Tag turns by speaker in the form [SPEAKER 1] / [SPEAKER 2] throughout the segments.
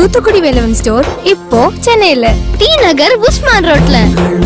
[SPEAKER 1] Thoothukudi Velavan store இப்போ சென்னையில D Nagar Usman ரோட்ல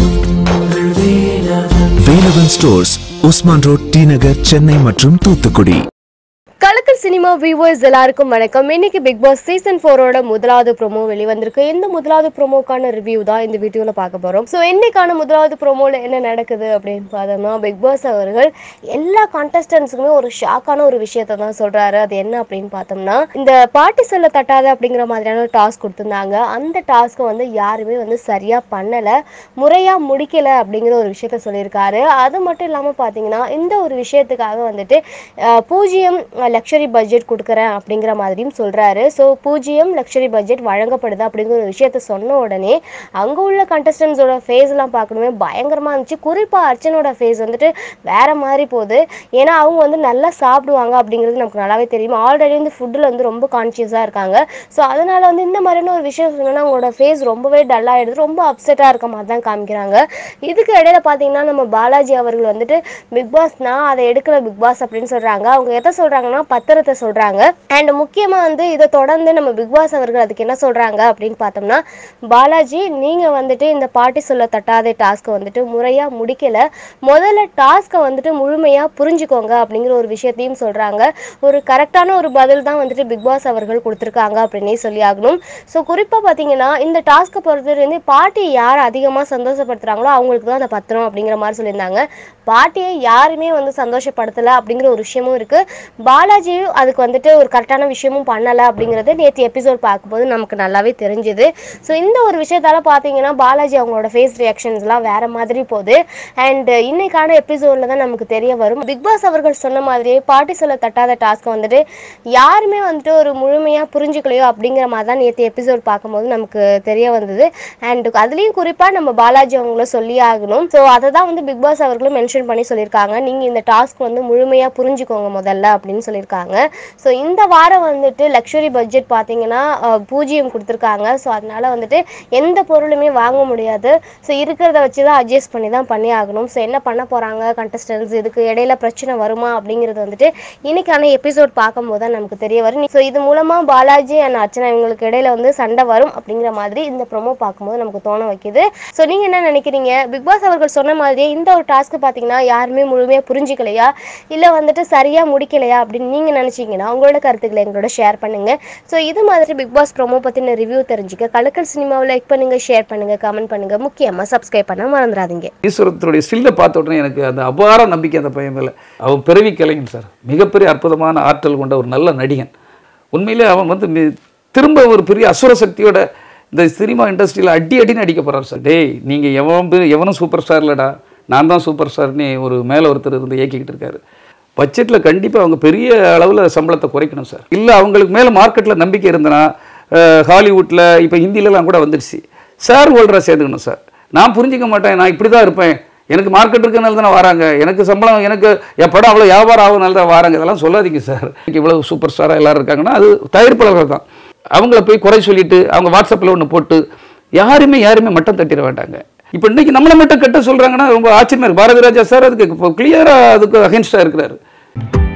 [SPEAKER 2] Velavan stores Usman road T Nagar Chennai மற்றும் தூத்துக்குடி
[SPEAKER 3] கலக்கல் சினிமா வியூவர்ஸ் எல்லாருக்கும் வணக்கம் இன்னைக்கு பிக் பாஸ் சீசன் ஃபோரோட முதலாவது ப்ரோமோ வெளிவந்திருக்கு இந்த முதலாவது ப்ரோமோக்கான ரிவ்யூ தான் இந்த வீடியோவில் பார்க்க போகிறோம் ஸோ இன்னைக்கான முதலாவது ப்ரோமோவில் என்ன நடக்குது அப்படின்னு பார்த்தோம்னா பிக் பாஸ் அவர்கள் எல்லா கான்டெஸ்டன்ஸுக்குமே ஒரு ஷாக்கான ஒரு விஷயத்த தான் சொல்கிறாரு அது என்ன அப்படின்னு பார்த்தோம்னா இந்த பாட்டி சொல்ல தட்டாத அப்படிங்கிற மாதிரியான டாஸ்க் கொடுத்துருந்தாங்க அந்த டாஸ்க்கை வந்து யாருமே வந்து சரியாக பண்ணலை முறையாக முடிக்கலை அப்படிங்கிற ஒரு விஷயத்த சொல்லியிருக்காரு அது மட்டும் இல்லாமல் பார்த்தீங்கன்னா இந்த ஒரு விஷயத்துக்காக வந்துட்டு அஹ், பூஜ்ஜியம் லக்ஸரி பட்ஜெட் கொடுக்குறேன் அப்படிங்கிற மாதிரியும் சொல்கிறாரு ஸோ பூஜ்ஜியம் லக்ஸரி பட்ஜெட் வழங்கப்படுது அப்படிங்கிற ஒரு விஷயத்த சொன்ன உடனே அங்கே உள்ள கண்டஸ்டன்ஸோட ஃபேஸ்லாம் பார்க்கணுமே பயங்கரமாக இருந்துச்சு குறிப்பாக அர்ச்சனோட ஃபேஸ் வந்துட்டு வேற மாதிரி போகுது ஏன்னா அவங்க வந்து நல்லா சாப்பிடுவாங்க அப்படிங்கிறது நமக்கு நல்லாவே தெரியும் ஆல்ரெடி வந்து ஃபுட்டில் வந்து ரொம்ப கான்ஷியஸாக இருக்காங்க ஸோ அதனால வந்து இந்த மாதிரியான ஒரு விஷயம் சொன்னோன்னா அவங்களோட ஃபேஸ் ரொம்பவே டல்லாகிடுது ரொம்ப அப்செட்டாக இருக்க மாதிரி தான் காமிக்கிறாங்க இதுக்கு இடையில பார்த்தீங்கன்னா நம்ம பாலாஜி அவர்கள் வந்துட்டு பிக் பாஸ் நான் அதை எடுக்கல பிக் பாஸ் அப்படின்னு சொல்கிறாங்க அவங்க எதை சொல்கிறாங்கன்னா பத்திரத்தை சொல்கிறாங்க அண்ட் முக்கியமாக வந்து இதை தொடர்ந்து நம்ம பிக் பாஸ் அவர்கள் அதுக்கு என்ன சொல்கிறாங்க அப்படின்னு பார்த்தோம்னா பாலாஜி நீங்கள் வந்துட்டு இந்த பாட்டி சொல்ல தட்டாத டாஸ்க்கை வந்துட்டு முறையாக முடிக்கல முதல்ல டாஸ்க்கை வந்துட்டு முழுமையாக புரிஞ்சுக்கோங்க அப்படிங்கிற ஒரு விஷயத்தையும் சொல்கிறாங்க ஒரு கரெக்டான ஒரு பதில் தான் வந்துட்டு பிக் பாஸ் அவர்கள் கொடுத்துருக்காங்க அப்படின்னே சொல்லி ஆகணும் ஸோ குறிப்பாக பார்த்தீங்கன்னா இந்த டாஸ்க்கை பொறுத்தவரை பாட்டி யார் அதிகமாக சந்தோஷப்படுத்துகிறாங்களோ அவங்களுக்கு தான் அந்த பத்திரம் அப்படிங்கிற மாதிரி சொல்லியிருந்தாங்க பாட்டியை யாருமே வந்து சந்தோஷப்படுத்தலை அப்படிங்கிற ஒரு விஷயமும் இருக்குது பாலாஜியும் அதுக்கு வந்துட்டு ஒரு கரெக்டான விஷயமும் பண்ணலை அப்படிங்கிறது நேற்று எபிசோட் பார்க்கும்போது நமக்கு நல்லாவே தெரிஞ்சுது ஸோ இந்த ஒரு விஷயத்தால பார்த்தீங்கன்னா பாலாஜி அவங்களோட ஃபேஸ் ரியாக்ஷன்ஸ்லாம் வேற மாதிரி போகுது அண்ட் இன்னைக்கான எபிசோடில் தான் நமக்கு தெரிய வரும் பிக் பாஸ் அவர்கள் சொன்ன மாதிரியே பாட்டி சொல்ல தட்டாத டாஸ்க்கை வந்துட்டு யாருமே வந்துட்டு ஒரு முழுமையாக புரிஞ்சுக்கலையோ அப்படிங்கிற மாதிரி தான் நேற்று எபிசோட் பார்க்கும்போது நமக்கு தெரிய வந்தது அண்ட் அதுலேயும் குறிப்பாக நம்ம பாலாஜி அவங்கள சொல்லி ஆகணும் ஸோ அதை தான் வந்து பிக் பாஸ் அவர்களும் மென்ஷன் பண்ணி சொல்லியிருக்காங்க நீங்கள் இந்த டாஸ்க் வந்து முழுமையாக புரிஞ்சுக்கோங்க முதல்ல அப்படின்னு சொல்லியிருக்காங்க ஸோ இந்த வாரம் வந்துட்டு லக்ஸுரி பட்ஜெட் பார்த்தீங்கன்னா அஹ், பூஜ்ஜியம் கொடுத்துருக்காங்க ஸோ அதனால வந்துட்டு எந்த பொருளுமே வாங்க முடியாது ஸோ இருக்கிறத வச்சு தான் அட்ஜஸ்ட் பண்ணி தான் பண்ணி ஆகணும் ஸோ என்ன பண்ண போகிறாங்க கண்டஸ்டன்ஸ் இதுக்கு இடையில பிரச்சனை வருமா அப்படிங்கிறது வந்துட்டு இன்னைக்கான எபிசோட் பார்க்கும்போது தான் நமக்கு தெரிய வரும் ஸோ இது மூலமாக பாலாஜி அண்ட் அர்ச்சனா இவங்களுக்கு இடையில வந்து சண்டை வரும் அப்படிங்கிற மாதிரி இந்த ப்ரோமோ பார்க்கும்போது நமக்கு தோண வைக்குது ஸோ நீங்கள் என்ன நினைக்கிறீங்க பிக் பாஸ் அவர்கள் சொன்ன மாதிரியே இந்த ஒரு டாஸ்க்கு பார்த்தீங்கன்னா யாருமே முழுமையாக புரிஞ்சிக்கலையா இல்லை வந்துட்டு சரியாக முடிக்கலையா அப்படின்னு நீங்கள் நினச்சிங்கன்னா உங்களோட கருத்துக்களை எங்களோட ஷேர் பண்ணுங்க ஸோ இது மாதிரி பிக் பாஸ் ப்ரோமோ பற்றின ரிவ்யூ தெரிஞ்சுக்க கலக்கல் சினிமாவை லைக் பண்ணுங்க ஷேர் பண்ணுங்க கமெண்ட் பண்ணுங்க முக்கியமாக சப்ஸ்கிரைப் பண்ண மறந்துடாதீங்க
[SPEAKER 4] ஈஸ்வரத்தினுடைய ஸ்டில்லை பார்த்த உடனே எனக்கு அந்த அபார நம்பிக்கை அந்த பையன் மேலே அவன் பிறவி கலைஞன் சார் மிகப்பெரிய அற்புதமான ஆற்றல் கொண்ட ஒரு நல்ல நடிகன் உண்மையிலே அவன் வந்து மி- திரும்ப ஒரு பெரிய அசுர சக்தியோட இந்த சினிமா இண்டஸ்ட்ரியில் அடி அடின்னு அடிக்க போகிறார் சார் டேய் நீங்கள் எவன் பெரிய- எவனும் சூப்பர் ஸ்டார் இல்லடா நான் தான் சூப்பர் ஸ்டார்னு ஒரு மேலே ஒருத்தர் இருந்து இயக்கிக்கிட்டு இருக்காரு பட்ஜெட்டில் கண்டிப்பாக அவங்க பெரிய அளவில் சம்பளத்தை குறைக்கணும் சார் இல்லை அவங்களுக்கு மேலே மார்க்கெட்டில் நம்பிக்கை இருந்தனா ஹாலிவுட்டில் இப்போ ஹிந்திலலாம் கூட வந்துடுச்சு ஷேர் ஹோல்டராக சேர்ந்துக்கணும் சார் நான் புரிஞ்சிக்க மாட்டேன் நான் இப்படி தான் இருப்பேன் எனக்கு மார்க்கெட் இருக்கனால தானே வராங்க எனக்கு சம்பளம் எனக்கு என் படம் அவ்வளோ வியாபாரம் ஆகுனால தான் வராங்க இதெல்லாம் சொல்லாதீங்க சார் இன்னைக்கு இவ்வளோ சூப்பர் ஸ்டாராக எல்லாரும் இருக்காங்கன்னா அது தயாரிப்பாளர்கள் தான் அவங்கள போய் குறை சொல்லிட்டு அவங்க வாட்ஸ்அப்பில் ஒன்று போட்டு யாருமே யாருமே மட்டம் தட்டிட வேண்டாங்க இப்போ இன்னைக்கு நம்மளை மட்டும் கட்ட சொல்கிறாங்கன்னா ரொம்ப ஆச்சரியமா இருக்கு பாரதி ராஜா சார் அதுக்கு இப்போ கிளியராக அதுக்கு அகேன்ஸ்டாக இருக்கிறாரு